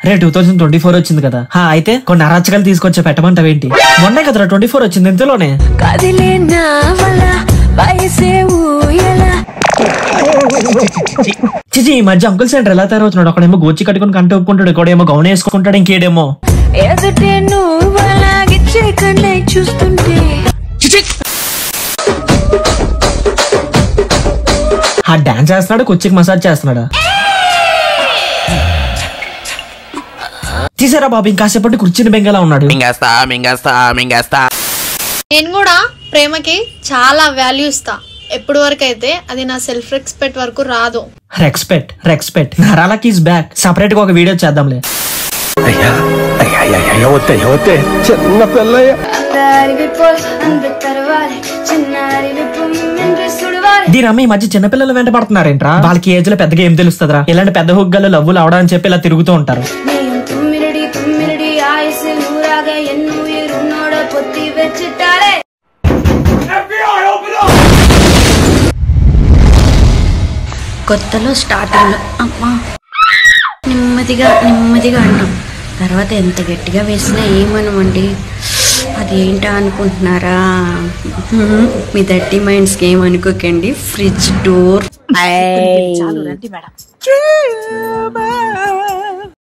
రే two thousand twenty four వచ్చింది కదా హా అయితే కొన్ని అరాచకాలు తీసుకొచ్చా పెట్టమంటావేంటి మొన్నే కదరా ట్వంటీ ఫోర్ వచ్చింది ఇంతలోనే కదిలే నావల వయసే ఊయల చిచి ఈ మధ్య అంకుల్ సెంటర్ ఎలా తయారవుతున్నాడు ఒకడేమో గోచి కట్టుకుని కంట ఒప్పుకుంటాడు ఒకడేమో గౌన్ వేసుకుంటాడు ఇంకేడేమో ఎదుటే నువ్వలాగిచ్చే కన్నే చూస్తుంటే ఆ డాన్స్ చేస్తున్నాడు కుర్చీకి మసాజ్ చేస్తున్నాడు తీసారా బాబు ఇంకాసేపటి కుర్చీని బెంగలా ఉన్నాడు మింగేస్తా మింగేస్తా మింగేస్తా నేను కూడా ప్రేమకి చాలా వాల్యూ ఇస్తా ఎప్పటి వరకు అయితే అది నా సెల్ఫ్ రెస్పెక్ట్ వరకు రాదు రెక్స్పెక్ట్ రెక్స్పెక్ట్ నరాలకి ఈస్ బ్యాక్ సపరేట్ గా ఒక వీడియో చేద్దాంలే అయ్యా అయ్యా అయ్యా అయ్యా వద్దే వద్దే చిన్న పిల్లయ్య దీని అమ్మ ఈ మధ్య చిన్నపిల్లలు వెంట పడుతున్నారేంట్రా వాళ్ళకి ఏజ్ లో పెద్దగా ఏం తెలుస్తుందిరా ఇలాంటి పెద్ద హుగ్గలు లవ్వులు అవడం అని చెప్పి ఇలా తిరుగుతూ ఉంటారు തുമ്മിരടി തുമ്മിരടി ആയുസ് നൂറാകെ എന്നുയിരുന്നോട് പൊത്തി വെച്ചിട്ടാലേ కొత్తలో స్టార్టింగ్లో అమ్మా నెమ్మదిగా నెమ్మదిగా అంటాం తర్వాత ఎంత గట్టిగా వేసినా ఏమనమండి అది ఏంటా అనుకుంటున్నారా హ్మ్, మీ థర్టీ మైండ్స్కి ఏమనుకోకండి ఫ్రిడ్జ్ డోర్